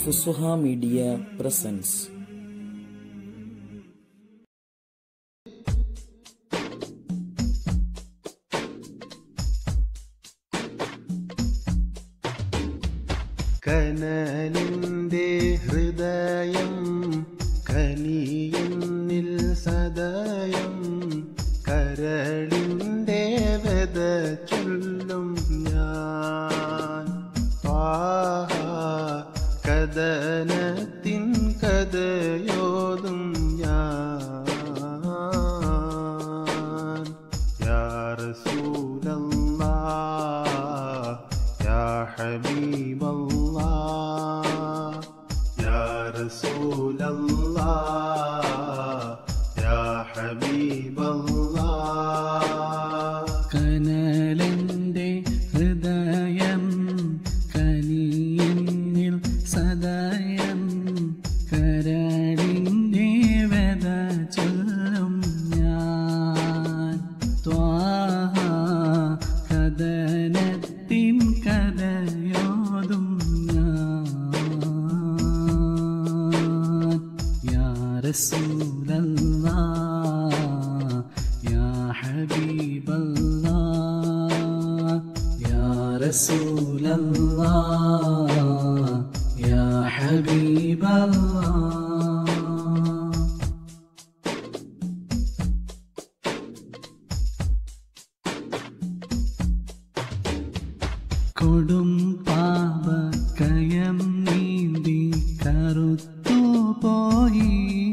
ഫുസുഹ media presence കനലിൻ്റെ ഹൃദയം കനിയന്നിൽ സദയം കരളിൻ്റെ വെത ചൊല്ലും ഞാൻ പാഹ കഥനത്തിൻ കഥയോതും ഞാൻ യാ റസൂലല്ലാ യാ ഹബീബല്ലാ യാ റസൂലല്ലാ യാ ഹബീബല്ലാ കനലെന്റെ ഹൃദയം കനിയെന്നിൽ സദയം കരടിൻ്റെ വെത ചൊല്ലും ഞാൻ ത്വാഹ കഥനത്തിൻ കഥയോതും ഞാൻ യാ റസൂലല്ലാ യാ ഹബീബല്ലാ യാ റസൂലല്ലാ യാ ഹബീബല്ലാ കൊടും പാപക്കയം നീന്തി കറുത്തു പോയി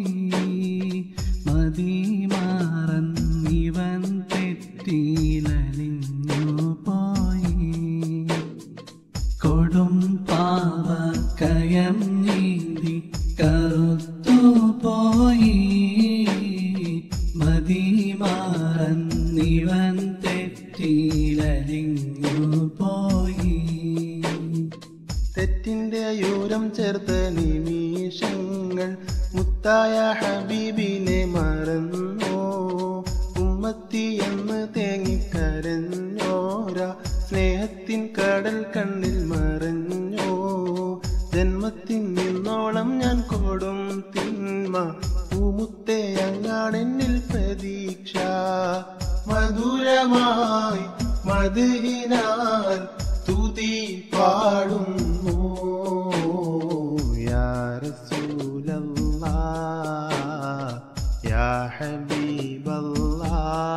മതിമാറൻ ഇവൻ തെറ്റിലലിഞ്ഞു പോയി കൊടും പാപക്കയം നീന്തി കറുത്തു പോയി മതിമാറൻ ഇവൻ തെറ്റിലലിഞ്ഞു പോയി തെറ്റിന്റെ യൂരം ചേർത്ത നിമിഷങ്ങൾ മുത്തായ ഹബീബിനെ മറന്നോ ഉമ്മത്തി എന്ന് തേങ്ങിക്കരഞ്ഞോര സ്നേഹത്തിൻ കടൽ കണ്ണിൽ മറഞ്ഞോ ജന്മത്തിൻ നിന്നോളം ഞാൻ കൊടും തിന്മ പൂമുത്തെ അങ്ങാണെന്നിൽ പ്രതീക്ഷ മധുരമായി മധുഹിനാൽ തുതി പാടുന്നു യാ റസൂലല്ലാ യാ ഹബീബല്ലാ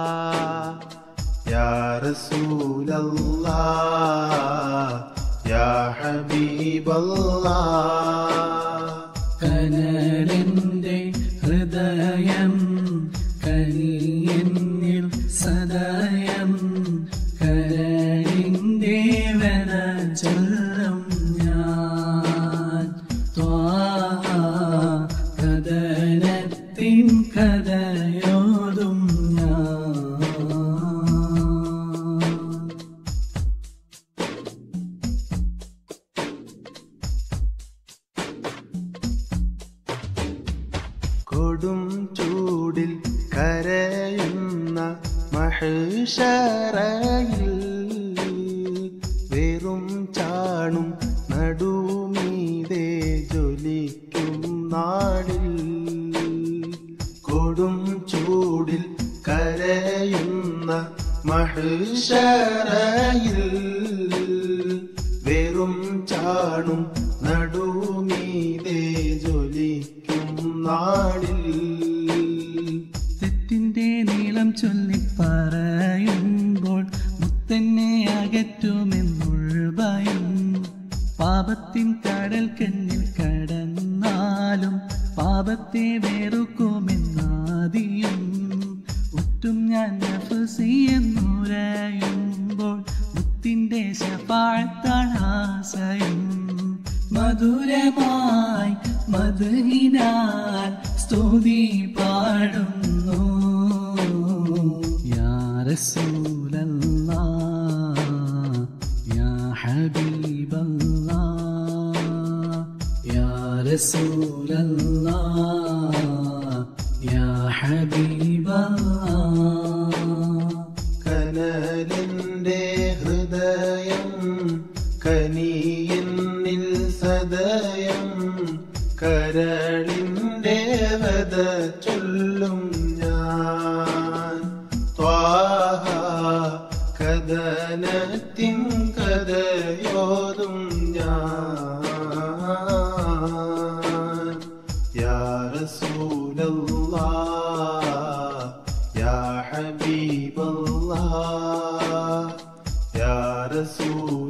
യാ റസൂലല്ലാ യാ ഹബീബല്ലാ കനലിന്റെ ഹൃദയം കനിയെന്നിൽ സദയം കരളിന്റെ വന ചൊല്ലും ഞാൻ ത്വാഹ കഥനത്തിൻ കഥയോതും ഞാൻ കൊടും ചൂടിൽ കരയുന്ന മഹിഷറയിൽ വെറും ചാണും നടുമീതേ ജ്വലിക്കും നാടിൽ കൊടും ചൂടിൽ കരയുന്ന മഹിഷറയിൽ വെറും ചാണും നടുമീതേ ജ്വലിക്കും നാടിൽ തെറ്റിന്റെ നീളം ചൊല്ലി പറയുമ്പോൾ മുത്തന്നെ അകറ്റുമെന്നുള്ള ഭയം പാപത്തിൻ കടൽ കണ്ണിൽ കടന്നാലും പാപത്തെ വെറുക്കുമെന്നാദിയും ഒറ്റും ഞാൻ നഫ്സി എന്നുരയുമ്പോൾ മുത്തിന്റെ ശപാഴ്ത്താണാശയം മധുരമായി മധുഹിനാൽ സ്തുതി പാടുന്നു യാ റസൂലല്ലാ യാ ഹബീബല്ലാ യാ റസൂലല്ലാ യാ ഹബീബല്ലാ കനലിൻ്റെ ഹൃദയം കനിയെന്നിൽ സദയം സഹനത്തിൻ കഥയോതും ഞാൻ യാ റസൂലല്ലാ യാ ഹബീബല്ലാ യാ റസൂലല്ലാ